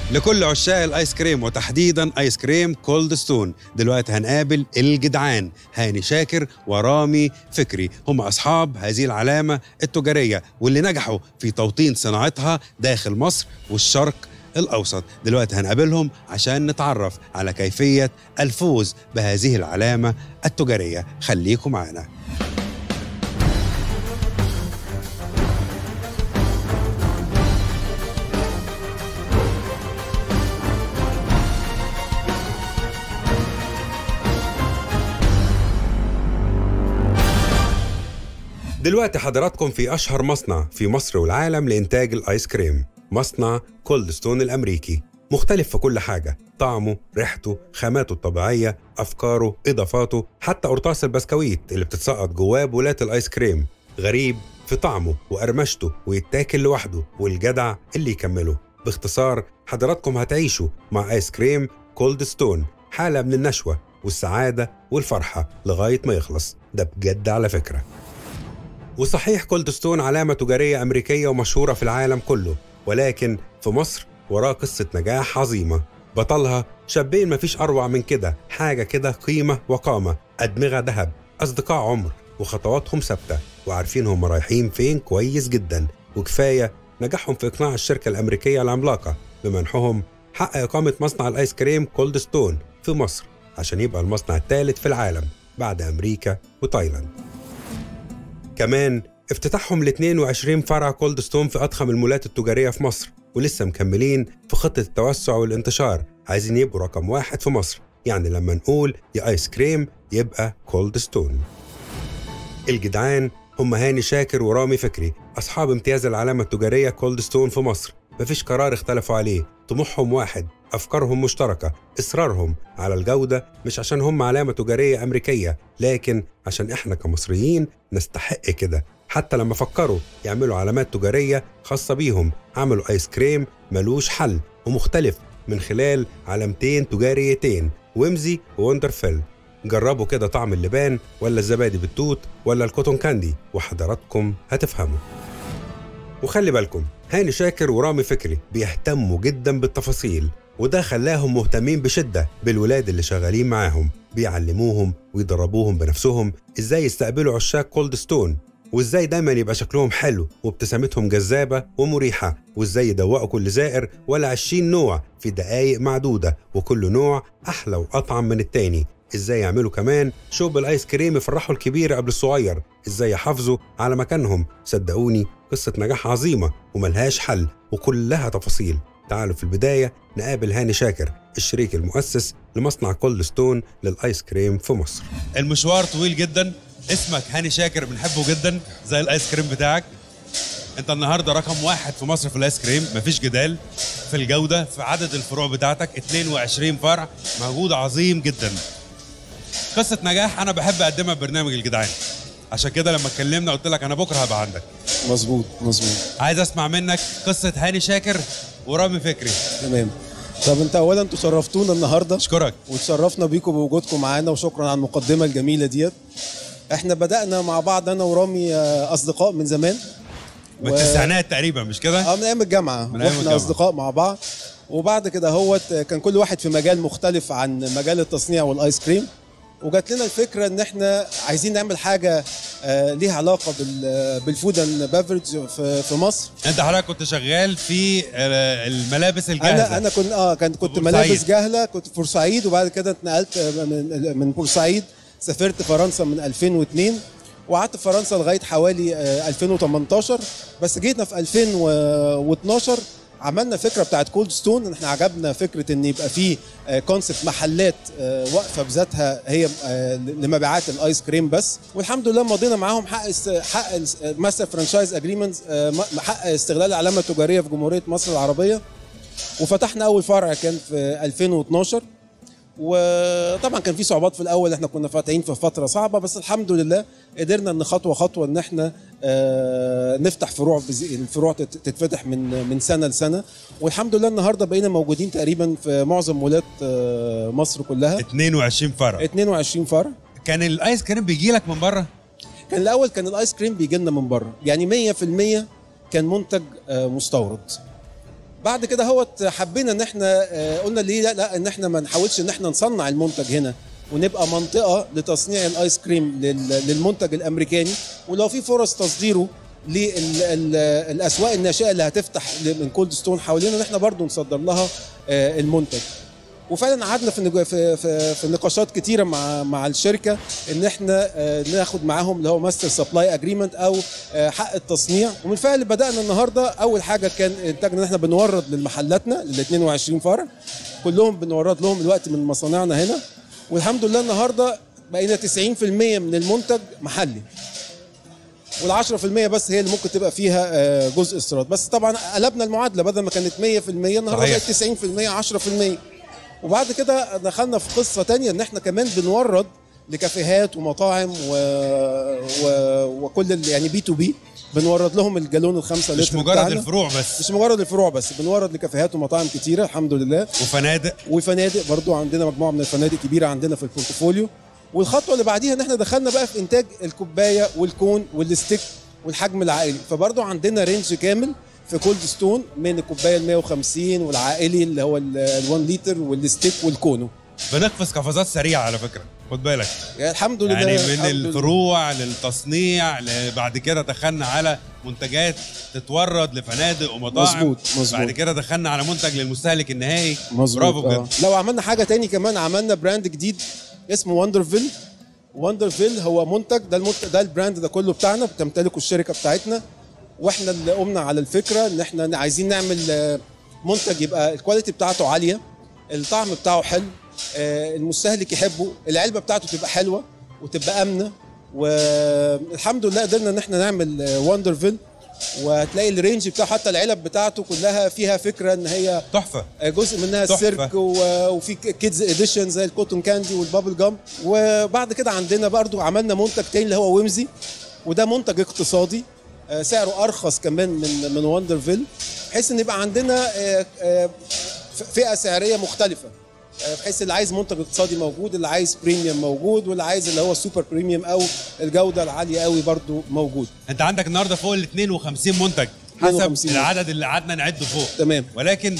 لكل عشاق الايس كريم وتحديدا ايس كريم كولد ستون دلوقتي هنقابل الجدعان هاني شاكر ورامي فكري هم اصحاب هذه العلامه التجاريه واللي نجحوا في توطين صناعتها داخل مصر والشرق الاوسط دلوقتي هنقابلهم عشان نتعرف على كيفيه الفوز بهذه العلامه التجاريه خليكم معانا دلوقتي حضراتكم في أشهر مصنع في مصر والعالم لإنتاج الآيس كريم مصنع كولد ستون الأمريكي مختلف في كل حاجة طعمه ريحته خاماته الطبيعية أفكاره إضافاته حتى قرطاس البسكويت اللي بتتسقط جواه بولات الآيس كريم غريب في طعمه وقرمشته ويتاكل لوحده والجدع اللي يكمله باختصار حضراتكم هتعيشوا مع آيس كريم كولد ستون حالة من النشوة والسعادة والفرحة لغاية ما يخلص ده بجد على فكرة وصحيح كولد ستون علامة تجارية أمريكية ومشهورة في العالم كله ولكن في مصر وراه قصة نجاح عظيمة بطلها شابين مفيش أروع من كده حاجة كده قيمة وقامة أدمغة ذهب أصدقاء عمر وخطواتهم ثابتة وعارفين هم رايحين فين كويس جدا وكفاية نجاحهم في إقناع الشركة الأمريكية العملاقة بمنحهم حق إقامة مصنع الآيس كريم كولد ستون في مصر عشان يبقى المصنع الثالث في العالم بعد أمريكا وتايلاند كمان افتتاحهم ل 22 فرع كولد ستون في أضخم المولات التجارية في مصر ولسه مكملين في خطة التوسع والانتشار عايزين يبقوا رقم واحد في مصر يعني لما نقول يا آيس كريم يبقى كولد ستون الجدعان هم هاني شاكر ورامي فكري أصحاب امتياز العلامة التجارية كولد ستون في مصر مفيش قرار اختلفوا عليه طموحهم واحد أفكارهم مشتركة إصرارهم على الجودة مش عشان هم علامة تجارية أمريكية لكن عشان إحنا كمصريين نستحق كده حتى لما فكروا يعملوا علامات تجارية خاصة بيهم عملوا آيس كريم ملوش حل ومختلف من خلال علامتين تجاريتين ويمزي ووندرفيل جربوا كده طعم اللبان ولا الزبادي بالتوت ولا الكوتون كاندي وحضراتكم هتفهموا وخلي بالكم هاني شاكر ورامي فكري بيهتموا جدا بالتفاصيل وده خلاهم مهتمين بشدة بالولاد اللي شغالين معاهم بيعلموهم ويدربوهم بنفسهم ازاي يستقبلوا عشاق كولد ستون وازاي دايما يبقى شكلهم حلو وابتسامتهم جذابة ومريحة وازاي يدوقوا كل زائر ولا 20 نوع في دقايق معدودة وكل نوع أحلى وأطعم من التاني ازاي يعملوا كمان شوب الايس كريم يفرحوا الكبير قبل الصغير ازاي يحافظوا على مكانهم صدقوني قصة نجاح عظيمة وملهاش حل وكلها تفاصيل تعالوا في البداية نقابل هاني شاكر الشريك المؤسس لمصنع كول ستون للآيس كريم في مصر المشوار طويل جدا اسمك هاني شاكر بنحبه جدا زي الآيس كريم بتاعك انت النهارده رقم واحد في مصر في الايس كريم مفيش جدال في الجوده في عدد الفروع بتاعتك 22 فرع مجهود عظيم جدا قصه نجاح انا بحب اقدمها ببرنامج الجدعان عشان كده لما اتكلمنا قلت لك انا بكره هبقى عندك مظبوط مظبوط عايز اسمع منك قصه هاني شاكر ورامي فكري تمام طب انت اولا انتوا شرفتونا النهارده اشكرك وتشرفنا بيكم بوجودكم معانا وشكرا على المقدمه الجميله ديت احنا بدانا مع بعض انا ورامي آه، اصدقاء من زمان من و- التسعينات تقريبا مش كده اه من ايام الجامعه من أيام واحنا الجامعة. اصدقاء مع بعض وبعد كده هوت كان كل واحد في مجال مختلف عن مجال التصنيع والايس كريم وجات لنا الفكره ان احنا عايزين نعمل حاجه آه، ليها علاقه بال- بالفود اند بافرج في في مصر انت حضرتك كنت شغال في آه، الملابس الجاهزه انا انا كنت اه كنت كنت بورسعيد. ملابس جاهله كنت في بورسعيد وبعد كده اتنقلت من من بورسعيد سافرت فرنسا من 2002 وقعدت في فرنسا لغايه حوالي آه، 2018 بس جينا في 2012 عملنا فكره بتاعت كولد ستون ان احنا عجبنا فكره ان يبقى في كونسبت محلات آه، واقفه بذاتها هي آه، لمبيعات الايس كريم بس والحمد لله مضينا معاهم حق است- حق ماستر فرانشايز اجريمنت حق استغلال العلامه التجاريه في جمهوريه مصر العربيه وفتحنا اول فرع كان في 2012 وطبعا كان في صعوبات في الاول احنا كنا فاتحين في فتره صعبه بس الحمد لله قدرنا ان خطوه خطوه ان احنا آه، نفتح فروع بزي- الفروع تت- تتفتح من من سنه لسنه والحمد لله النهارده بقينا موجودين تقريبا في معظم مولات آه، مصر كلها 22 فرع 22 فرع كان الايس كريم بيجي لك من بره كان الاول كان الايس كريم بيجي لنا من بره يعني 100% كان منتج آه، مستورد بعد كده هوت حبينا ان احنا آه، قلنا ليه لا, لا ان احنا ما نحاولش ان احنا نصنع المنتج هنا ونبقى منطقه لتصنيع الايس كريم لل- للمنتج الامريكاني ولو في فرص تصديره للاسواق الناشئه اللي هتفتح من كولد ستون حوالينا ان احنا برضو نصدر لها آه، المنتج وفعلا قعدنا في النجو- في في, في نقاشات كتيره مع مع الشركه ان احنا آه، ناخد معاهم اللي هو ماستر سبلاي اجريمنت او آه، حق التصنيع وبالفعل بدانا النهارده اول حاجه كان انتاجنا ان احنا بنورد لمحلاتنا لل 22 فرع كلهم بنورد لهم الوقت من مصانعنا هنا والحمد لله النهارده بقينا 90% من المنتج محلي وال 10% بس هي اللي ممكن تبقى فيها آه، جزء استيراد بس طبعا قلبنا المعادله بدل ما كانت 100% النهارده صحيح. بقت 90% 10% وبعد كده دخلنا في قصه تانية ان احنا كمان بنورد لكافيهات ومطاعم و... و... وكل ال... يعني بي تو بي بنورد لهم الجالون الخمسة مش لتر مجرد بتاعنا. الفروع بس مش مجرد الفروع بس بنورد لكافيهات ومطاعم كتيره الحمد لله وفنادق وفنادق برضو عندنا مجموعه من الفنادق كبيره عندنا في البورتفوليو والخطوه اللي بعديها ان احنا دخلنا بقى في انتاج الكوبايه والكون والستيك والحجم العائلي فبرضو عندنا رينج كامل في كولد ستون من الكوبايه ال 150 والعائلي اللي هو ال 1 لتر والستيك والكونو بنقفز قفزات سريعه على فكره خد بالك يعني الحمد لله يعني من الحمد لله. الفروع للتصنيع ل- بعد كده دخلنا على منتجات تتورد لفنادق ومطاعم مظبوط، مظبوط. بعد كده دخلنا على منتج للمستهلك النهائي مظبوط برافو آه. بجد لو عملنا حاجه تاني كمان عملنا براند جديد اسمه وندرفيل وندرفيل هو منتج ده المنتج ده البراند ده كله بتاعنا بتمتلكه الشركه بتاعتنا واحنا اللي قمنا على الفكره ان احنا عايزين نعمل آه، منتج يبقى الكواليتي بتاعته عاليه الطعم بتاعه حلو آه، المستهلك يحبه العلبه بتاعته تبقى حلوه وتبقى امنه والحمد لله قدرنا ان احنا نعمل وندرفيل وهتلاقي الرينج بتاعه حتى العلب بتاعته كلها فيها فكره ان هي تحفه جزء منها تحفة. السيرك و- وفي كيدز اديشن زي الكوتون كاندي والبابل جام وبعد كده عندنا برضو عملنا منتج تاني اللي هو ويمزي وده منتج اقتصادي آه، سعره ارخص كمان من من وندرفيل بحيث ان يبقى عندنا آه، آه، ف- فئه سعريه مختلفه آه، بحيث اللي عايز منتج اقتصادي موجود اللي عايز بريميوم موجود واللي عايز اللي هو السوبر بريميوم او الجوده العاليه قوي برضو موجود انت عندك النهارده فوق ال 52 منتج حسب 52 العدد اللي قعدنا نعده فوق تمام ولكن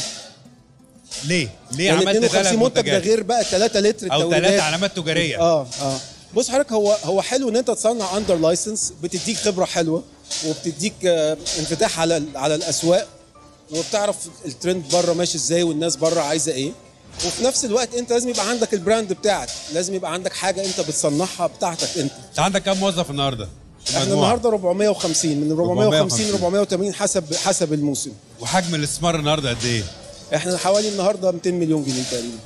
ليه؟ ليه يعني عملت 52 ثلاث منتج ده منتجات غير بقى 3 لتر او التوريدات. ثلاث علامات تجاريه اه اه بص حضرتك هو هو حلو ان انت تصنع اندر لايسنس بتديك خبره حلوه وبتديك آه، انفتاح على ال- على الاسواق وبتعرف الترند بره ماشي ازاي والناس بره عايزه ايه وفي نفس الوقت انت لازم يبقى عندك البراند بتاعك لازم يبقى عندك حاجه انت بتصنعها بتاعتك انت انت عندك كام موظف النهارده؟ احنا مجموعة. النهارده 450 من 450 450. 480 حسب حسب الموسم وحجم الاستثمار النهارده قد ايه؟ احنا حوالي النهارده 200 مليون جنيه تقريبا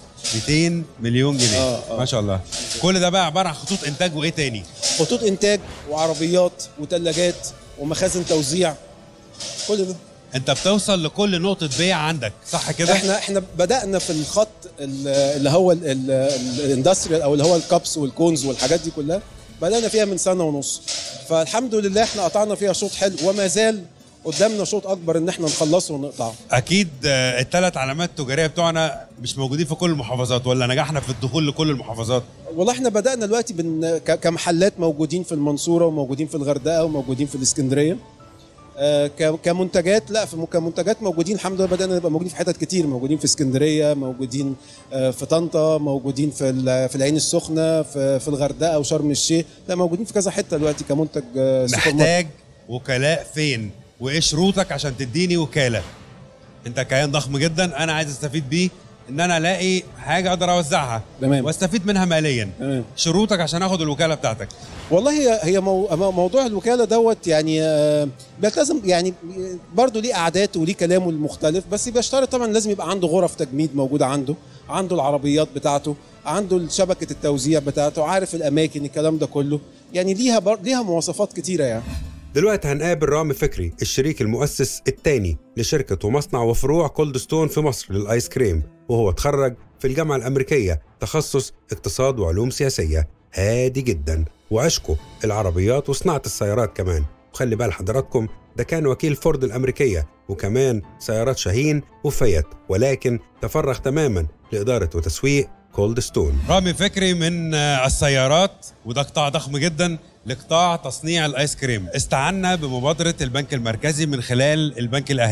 200 مليون جنيه آه، آه. ما شاء الله كل ده بقى عباره عن خطوط انتاج وايه تاني؟ خطوط انتاج وعربيات وثلاجات ومخازن توزيع كل ده انت بتوصل لكل نقطه بيع عندك صح كده؟ احنا احنا بدانا في الخط ال- اللي هو الاندستريال او اللي هو الكابس والكونز والحاجات دي كلها بدانا فيها من سنه ونص فالحمد لله احنا قطعنا فيها شوط حلو وما زال قدامنا شوط اكبر ان احنا نخلصه ونقطعه اكيد آه، الثلاث علامات التجاريه بتوعنا مش موجودين في كل المحافظات ولا نجحنا في الدخول لكل المحافظات والله احنا بدانا دلوقتي بن ك- كمحلات موجودين في المنصوره وموجودين في الغردقه وموجودين في الاسكندريه آه، ك- كمنتجات لا في م- كمنتجات موجودين الحمد لله بدانا نبقى موجودين في حتت كتير موجودين في اسكندريه موجودين آه، في طنطا موجودين في ال- في العين السخنه في في الغردقه وشرم الشيخ لا موجودين في كذا حته دلوقتي كمنتج آه، سوبر ماركت. محتاج وكلاء فين؟ وايه شروطك عشان تديني وكاله؟ انت كيان ضخم جدا انا عايز استفيد بيه ان انا الاقي حاجه اقدر اوزعها تمام. واستفيد منها ماليا تمام. شروطك عشان اخد الوكاله بتاعتك والله هي هي مو مو- موضوع الوكاله دوت يعني آه، بيلتزم يعني برضه ليه قعدات وليه كلامه المختلف بس بيشترط طبعا لازم يبقى عنده غرف تجميد موجوده عنده عنده العربيات بتاعته عنده شبكه التوزيع بتاعته عارف الاماكن الكلام ده كله يعني ليها بر... ليها مواصفات كتيره يعني دلوقتي هنقابل رامي فكري الشريك المؤسس الثاني لشركة ومصنع وفروع كولد ستون في مصر للآيس كريم وهو اتخرج في الجامعة الأمريكية تخصص اقتصاد وعلوم سياسية هادي جدا وعشقه العربيات وصناعة السيارات كمان وخلي بال حضراتكم ده كان وكيل فورد الأمريكية وكمان سيارات شاهين وفيات ولكن تفرغ تماما لإدارة وتسويق كولد ستون رامي فكري من آه، السيارات وده قطاع ضخم جدا لقطاع تصنيع الايس كريم استعنا بمبادره البنك المركزي من خلال البنك الاهلي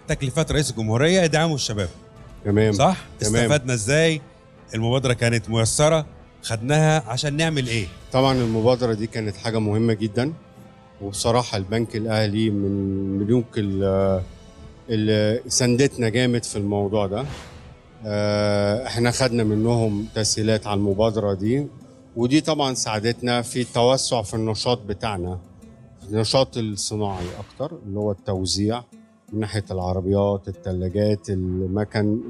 تكليفات رئيس الجمهوريه ادعموا الشباب تمام صح تمام. استفدنا ازاي المبادره كانت ميسره خدناها عشان نعمل ايه طبعا المبادرة دي كانت حاجة مهمة جدا وبصراحة البنك الأهلي من البنوك ال- اللي ساندتنا جامد في الموضوع ده آه، احنا خدنا منهم تسهيلات على المبادرة دي ودي طبعا ساعدتنا في التوسع في النشاط بتاعنا النشاط الصناعي أكتر اللي هو التوزيع من ناحية العربيات الثلاجات المكن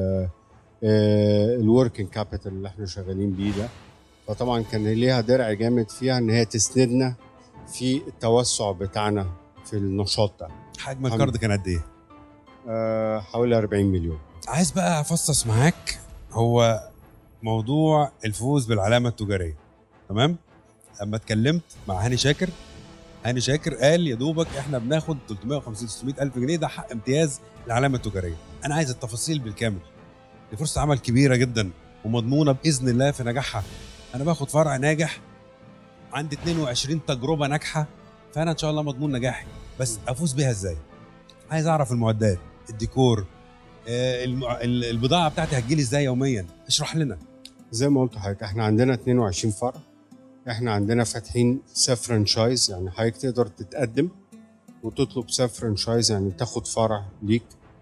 الوركينج كابيتال اللي احنا شغالين بيه ده فطبعا كان ليها درع جامد فيها ان هي تسندنا في التوسع بتاعنا في النشاط ده حجم الحمد الكارد كان قد ايه آه، حوالي 40 مليون عايز بقى افصص معاك هو موضوع الفوز بالعلامه التجاريه تمام اما اتكلمت مع هاني شاكر هاني شاكر قال يا دوبك احنا بناخد 350 600 الف جنيه ده حق امتياز العلامه التجاريه انا عايز التفاصيل بالكامل دي فرصه عمل كبيره جدا ومضمونه باذن الله في نجاحها انا باخد فرع ناجح عندي 22 تجربه ناجحه فانا ان شاء الله مضمون نجاحي بس افوز بيها ازاي عايز اعرف المعدات الديكور آه، المع- ال- البضاعه بتاعتي هتجيلي ازاي يوميا اشرح لنا زي ما قلت لحضرتك احنا عندنا 22 فرع احنا عندنا فاتحين سا فرانشايز يعني حضرتك تقدر تتقدم وتطلب سا فرانشايز يعني تاخد فرع ليك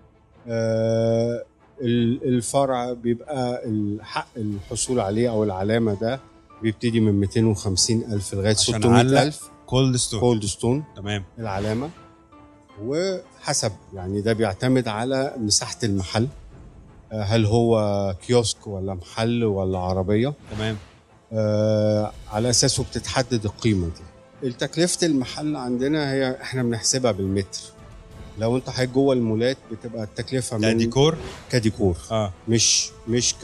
آه ال- الفرع بيبقى الحق الحصول عليه او العلامه ده بيبتدي من 250 الف لغايه عشان 600 أعلق الف كولد ستون كولد ستون تمام العلامه وحسب يعني ده بيعتمد على مساحه المحل آه، هل هو كيوسك ولا محل ولا عربيه تمام آه، على اساسه بتتحدد القيمه دي التكلفه المحل عندنا هي احنا بنحسبها بالمتر لو انت حضرتك جوه المولات بتبقى التكلفه ده من ديكور كديكور اه مش مش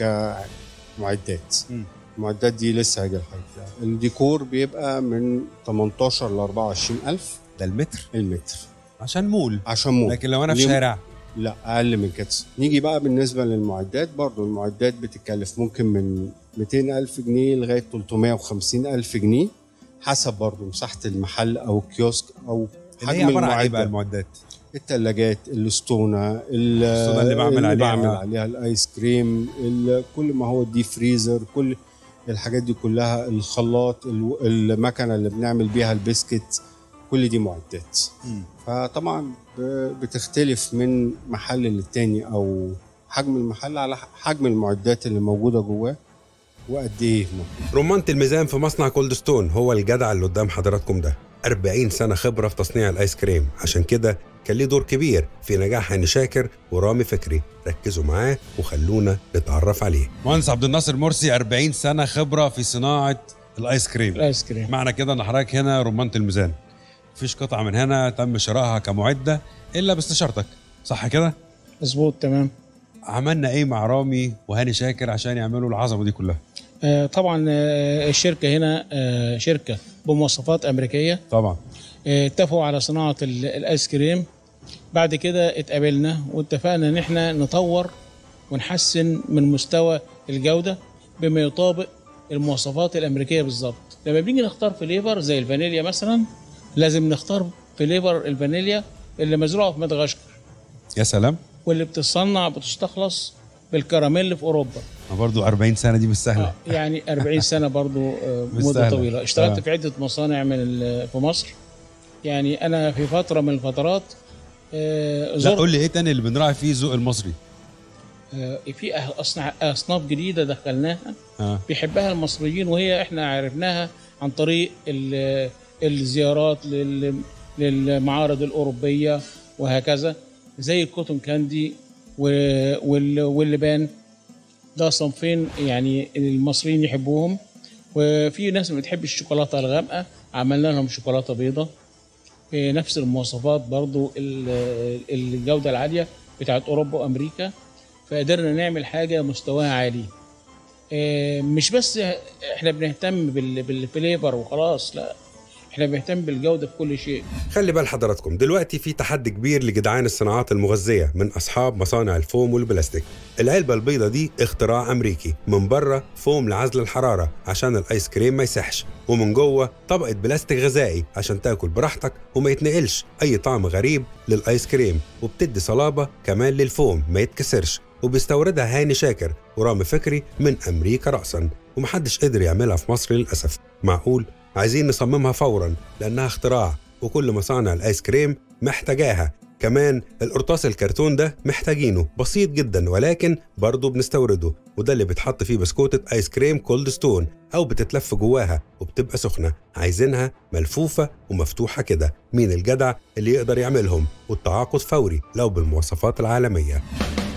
كمعدات مم. المعدات دي لسه هاجي لحضرتك الديكور بيبقى من 18 ل 24 الف ده المتر المتر عشان مول عشان مول لكن لو انا في ليه- شارع لا اقل من كده نيجي بقى بالنسبه للمعدات برضو المعدات بتتكلف ممكن من 200 الف جنيه لغايه 350 الف جنيه حسب برضو مساحه المحل او الكيوسك او اللي هي حجم عباره عن ايه بقى المعده المعدات الثلاجات الاسطونه ال- الأسطونة اللي بعمل عليها. بعمل عليها الايس كريم ال- كل ما هو الدي فريزر كل الحاجات دي كلها الخلاط ال- المكنه اللي بنعمل بيها البسكت كل دي معدات مم. فطبعا ب- بتختلف من محل للتاني او حجم المحل على ح- حجم المعدات اللي موجوده جواه وقد ايه موجود. رمانة الميزان في مصنع كولد ستون هو الجدع اللي قدام حضراتكم ده 40 سنة خبرة في تصنيع الآيس كريم عشان كده كان ليه دور كبير في نجاح هاني شاكر ورامي فكري ركزوا معاه وخلونا نتعرف عليه مهندس عبد الناصر مرسي 40 سنه خبره في صناعه الايس كريم الايس كريم معنى كده ان حضرتك هنا رمانه الميزان مفيش قطعه من هنا تم شرائها كمعده الا باستشارتك صح كده مظبوط تمام عملنا ايه مع رامي وهاني شاكر عشان يعملوا العظمه دي كلها آه طبعا آه الشركه هنا آه شركه بمواصفات امريكيه طبعا آه اتفقوا على صناعه ال- الايس كريم بعد كده اتقابلنا واتفقنا ان احنا نطور ونحسن من مستوى الجوده بما يطابق المواصفات الامريكيه بالظبط لما بنيجي نختار فليفر زي الفانيليا مثلا لازم نختار فليفر الفانيليا اللي مزروعه في مدغشقر يا سلام واللي بتتصنع بتستخلص بالكراميل في اوروبا ما برضو 40 سنه دي مش سهله يعني 40 سنه برضو آه، مش مده سهلة. طويله اشتغلت آه. في عده مصانع من ال- في مصر يعني انا في فتره من الفترات آه، لا زرت قول لي ايه تاني اللي بنراعي فيه ذوق المصري آه، في أه- أصنع- اصناف جديده دخلناها اه بيحبها المصريين وهي احنا عرفناها عن طريق ال- الزيارات لل- للمعارض الاوروبيه وهكذا زي الكوتون كاندي و- وال- واللبان ده صنفين يعني المصريين يحبوهم وفي ناس ما بتحب الشوكولاته الغامقه عملنا لهم شوكولاته بيضاء نفس المواصفات برضو ال- الجوده العاليه بتاعت اوروبا وامريكا فقدرنا نعمل حاجه مستواها عالي آه، مش بس احنا بنهتم بال- بالفليفر وخلاص لا احنا بنهتم بالجوده في كل شيء خلي بال حضراتكم دلوقتي في تحدي كبير لجدعان الصناعات المغذية من أصحاب مصانع الفوم والبلاستيك العلبة البيضة دي اختراع أمريكي من بره فوم لعزل الحرارة عشان الآيس كريم ما يسحش ومن جوه طبقة بلاستيك غذائي عشان تاكل براحتك وما يتنقلش أي طعم غريب للآيس كريم وبتدي صلابة كمان للفوم ما يتكسرش وبيستوردها هاني شاكر ورامي فكري من أمريكا رأسا ومحدش قدر يعملها في مصر للأسف معقول عايزين نصممها فورا لأنها اختراع وكل مصانع الآيس كريم محتاجاها كمان القرطاس الكرتون ده محتاجينه بسيط جدا ولكن برضه بنستورده وده اللي بيتحط فيه بسكوتة آيس كريم كولد ستون أو بتتلف جواها وبتبقى سخنة عايزينها ملفوفة ومفتوحة كده مين الجدع اللي يقدر يعملهم والتعاقد فوري لو بالمواصفات العالمية